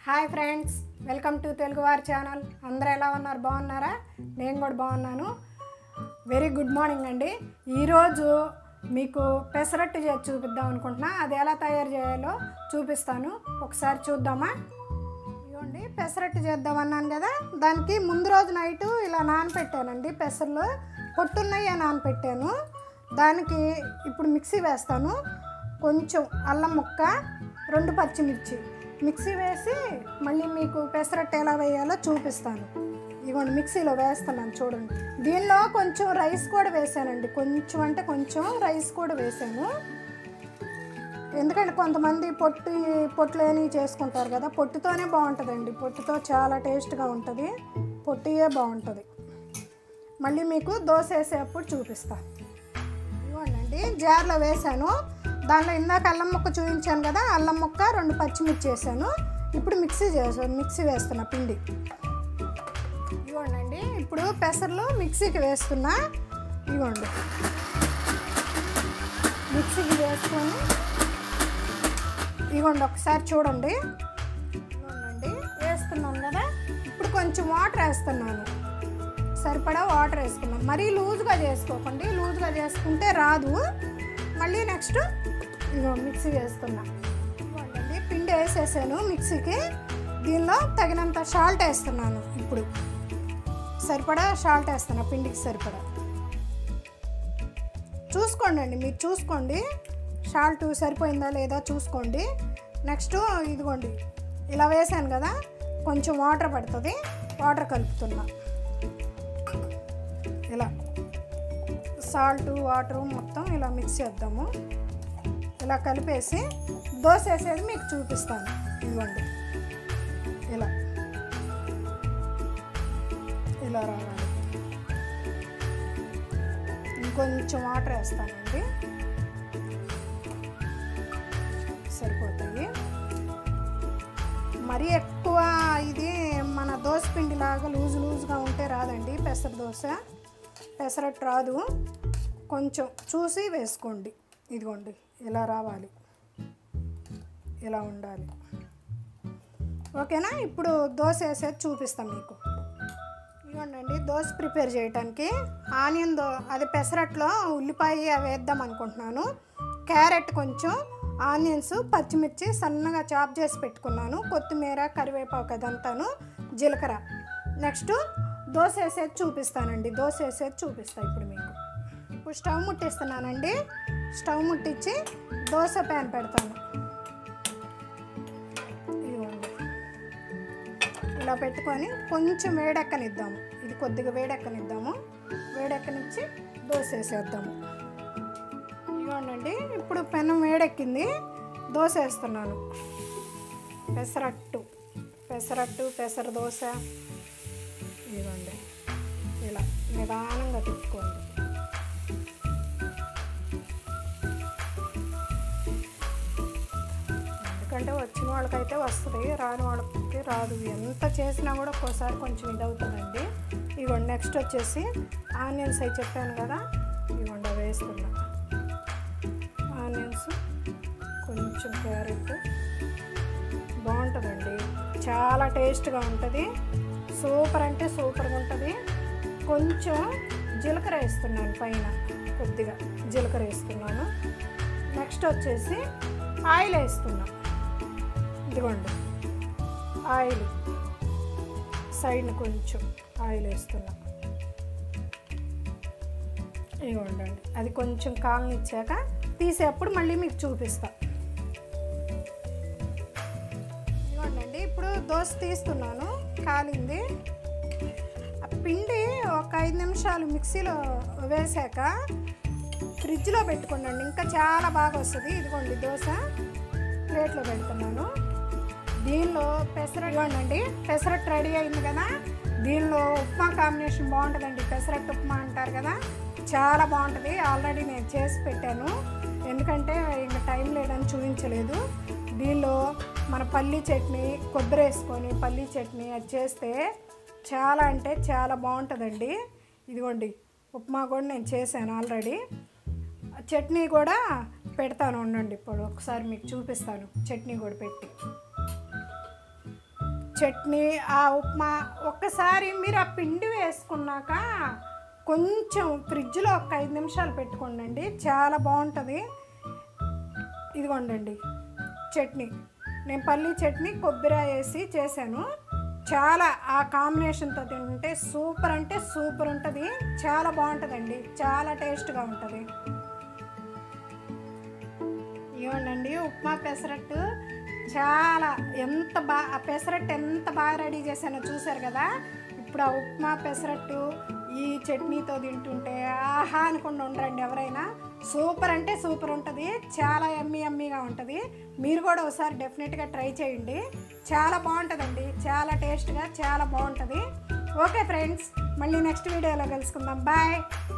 hi friends welcome to Telugu వారి channel అందరూ ఎలా ఉన్నారు బాగున్నారా నేను కూడా బాగున్నాను వెరీ గుడ్ మార్నింగ్ అండి ఈరోజు మీకు పెసరట్టు చేసి చూపిద్దాం అనుకుంటున్నా అది ఎలా తయారు చేయాలో చూపిస్తాను ఒకసారి చూద్దామా ఇవ్వండి పెసరట్టు చేద్దాం అన్నాను కదా దానికి ముందు రోజు నైట్ ఇలా నానపెట్టానండి పెసర్లు పొట్టున్నయ్య నానపెట్టాను దానికి ఇప్పుడు మిక్సీ వేస్తాను కొంచెం అల్లం ముక్క రెండు పచ్చిమిర్చి మిక్సీ వేసి మళ్ళీ మీకు పెసరట్టు ఎలా వేయాలో చూపిస్తాను ఇదిగోండి మిక్సీలో వేస్తున్నాను చూడండి దీనిలో కొంచెం రైస్ కూడా వేసానండి కొంచెం అంటే కొంచెం రైస్ కూడా వేసాను ఎందుకంటే కొంతమంది పొట్టు పొట్టులేని చేసుకుంటారు కదా పొట్టుతోనే బాగుంటుందండి పొట్టుతో చాలా టేస్ట్గా ఉంటుంది పొట్టియే బాగుంటుంది మళ్ళీ మీకు దోశ వేసేటప్పుడు చూపిస్తా ఇవ్వండి జార్లో వేసాను దానిలో ఇందాక అల్లం ముక్క చూపించాను కదా అల్లం ముక్క రెండు పచ్చిమిర్చి వేసాను ఇప్పుడు మిక్సీ చేసాను మిక్సీ వేస్తున్నా పిండి ఇవ్వండి ఇప్పుడు పెసర్లు మిక్సీకి వేస్తున్నా ఇవ్వండి మిక్సీకి వేసుకొని ఇవ్వండి ఒకసారి చూడండి ఇవ్వండి వేస్తున్నాను కదా ఇప్పుడు కొంచెం వాటర్ వేస్తున్నాను సరిపడా వాటర్ వేసుకున్నాం మరీ లూజ్గా చేసుకోకండి లూజ్గా చేసుకుంటే రాదు మళ్ళీ నెక్స్ట్ ఇగో మిక్సీ వేస్తున్నా ఇవ్వండి పిండి వేసేసాను మిక్సీకి దీనిలో తగినంత సాల్ట్ వేస్తున్నాను ఇప్పుడు సరిపడా సాల్ట్ వేస్తున్నా పిండికి సరిపడా చూసుకోండి అండి మీరు చూసుకోండి సాల్ట్ సరిపోయిందా లేదా చూసుకోండి నెక్స్ట్ ఇదిగోండి ఇలా వేసాను కదా కొంచెం వాటర్ పడుతుంది వాటర్ కలుపుతున్నా ఇలా సాల్ట్ వాటర్ మొత్తం ఇలా మిక్స్ చేద్దాము ఇలా కలిపేసి దోశ వేసేది మీకు చూపిస్తాను ఇదిగోండి ఇలా ఇలా రావాలి ఇంకొంచెం వాటర్ వేస్తానండి సరిపోతాయి మరీ ఎక్కువ ఇది మన దోశ పిండిలాగా లూజ్ లూజ్గా ఉంటే రాదండి పెసర దోశ పెసరట్టు రాదు కొంచెం చూసి వేసుకోండి ఇదిగోండి ఇలా రావాలి ఇలా ఉండాలి ఓకేనా ఇప్పుడు దోశ వేసేది చూపిస్తాం మీకు ఇవ్వండి దోశ ప్రిపేర్ చేయడానికి ఆనియన్ దో అది పెసరట్లో ఉల్లిపాయ అవి వేద్దాం అనుకుంటున్నాను క్యారెట్ కొంచెం ఆనియన్స్ పచ్చిమిర్చి సన్నగా చాప్ చేసి పెట్టుకున్నాను కొత్తిమీర కరివేపాకు అదంతాను జీలకర్ర నెక్స్ట్ దోశ వేసేది చూపిస్తానండి దోశ వేసేది చూపిస్తాను ఇప్పుడు మీకు ఇప్పుడు స్టవ్ ముట్టిస్తున్నానండి స్టవ్ ముట్టించి దోశ ప్యాన్ పెడతాను ఇదిగోండి ఇలా పెట్టుకొని కొంచెం వేడెక్కనిద్దాము ఇది కొద్దిగా వేడెక్కనిద్దాము వేడెక్కనిచ్చి దోశ వేసేద్దాము ఇవ్వండి ఇప్పుడు పెనం వేడెక్కింది దోశ వేస్తున్నాను పెసరట్టు పెసరట్టు పెసర దోశ ఇవ్వండి ఇలా నిదానంగా తిప్పుకోండి ఎందుకంటే వచ్చిన వాళ్ళకైతే వస్తుంది రాని వాళ్ళకి రాదు ఎంత చేసినా కూడా ఒక్కోసారి కొంచెం ఇది అవుతుందండి ఇవ్వండి నెక్స్ట్ వచ్చేసి ఆనియన్స్ అవి చెప్పాను కదా ఇవ్వండి అవి వేస్తున్నా ఆనియన్స్ కొంచెం క్యారెట్ బాగుంటుందండి చాలా టేస్ట్గా ఉంటుంది సూపర్ అంటే సూపర్గా ఉంటుంది కొంచెం జీలకర్ర వేస్తున్నాను పైన కొద్దిగా జీలకర్ర వేస్తున్నాను నెక్స్ట్ వచ్చేసి ఆయిల్ వేస్తున్నాను ఇదిగోండి ఆయిల్ సైడ్ని కొంచెం ఆయిల్ వేస్తున్నా ఇదిగోండి అది కొంచెం కాలనిచ్చాక తీసేప్పుడు మళ్ళీ మీకు చూపిస్తా ఇదిగోండి ఇప్పుడు దోశ తీస్తున్నాను కాలింది ఆ పిండి ఒక ఐదు నిమిషాలు మిక్సీలో వేసాక ఫ్రిడ్జ్లో పెట్టుకోండి ఇంకా చాలా బాగా వస్తుంది ఇదిగోండి దోశ ప్లేట్లో పెడుతున్నాను దీనిలో పెసరట్టు ఇవ్వండి పెసరట్టు రెడీ అయింది కదా దీనిలో ఉప్మా కాంబినేషన్ బాగుంటుందండి పెసరట్టు ఉప్మా అంటారు కదా చాలా బాగుంటుంది ఆల్రెడీ నేను చేసి పెట్టాను ఎందుకంటే ఇంకా టైం లేదని చూపించలేదు దీనిలో మన పల్లీ చట్నీ కొబ్బరి వేసుకొని పల్లీ చట్నీ అది చేస్తే చాలా అంటే చాలా బాగుంటుందండి ఇదిగోండి ఉప్మా కూడా నేను చేశాను ఆల్రెడీ చట్నీ కూడా పెడతాను ఉండండి ఇప్పుడు ఒకసారి మీకు చూపిస్తాను చట్నీ కూడా పెట్టి చట్నీ ఆ ఉప్మా ఒక్కసారి మీరు ఆ పిండి వేసుకున్నాక కొంచెం ఫ్రిడ్జ్లో ఒక ఐదు నిమిషాలు పెట్టుకోండి చాలా బాగుంటుంది ఇదిగోండి చట్నీ నేను పల్లీ చట్నీ కొబ్బరి వేసి చేశాను చాలా ఆ కాంబినేషన్తో తింటే సూపర్ అంటే సూపర్ ఉంటుంది చాలా బాగుంటుందండి చాలా టేస్ట్గా ఉంటుంది ఇవ్వండి ఉప్మా పెసరట్టు చాలా ఎంత బా ఆ పెసరట్టు ఎంత బాగా రెడీ చేశానో చూశారు కదా ఇప్పుడు ఆ ఉప్మా పెసరట్టు ఈ చట్నీతో తింటుంటే ఆహా అనుకుండా ఉండరండి ఎవరైనా సూపర్ అంటే సూపర్ ఉంటుంది చాలా ఎమ్మీ ఎమ్మీగా ఉంటుంది మీరు కూడా ఒకసారి డెఫినెట్గా ట్రై చేయండి చాలా బాగుంటుందండి చాలా టేస్ట్గా చాలా బాగుంటుంది ఓకే ఫ్రెండ్స్ మళ్ళీ నెక్స్ట్ వీడియోలో కలుసుకుందాం బాయ్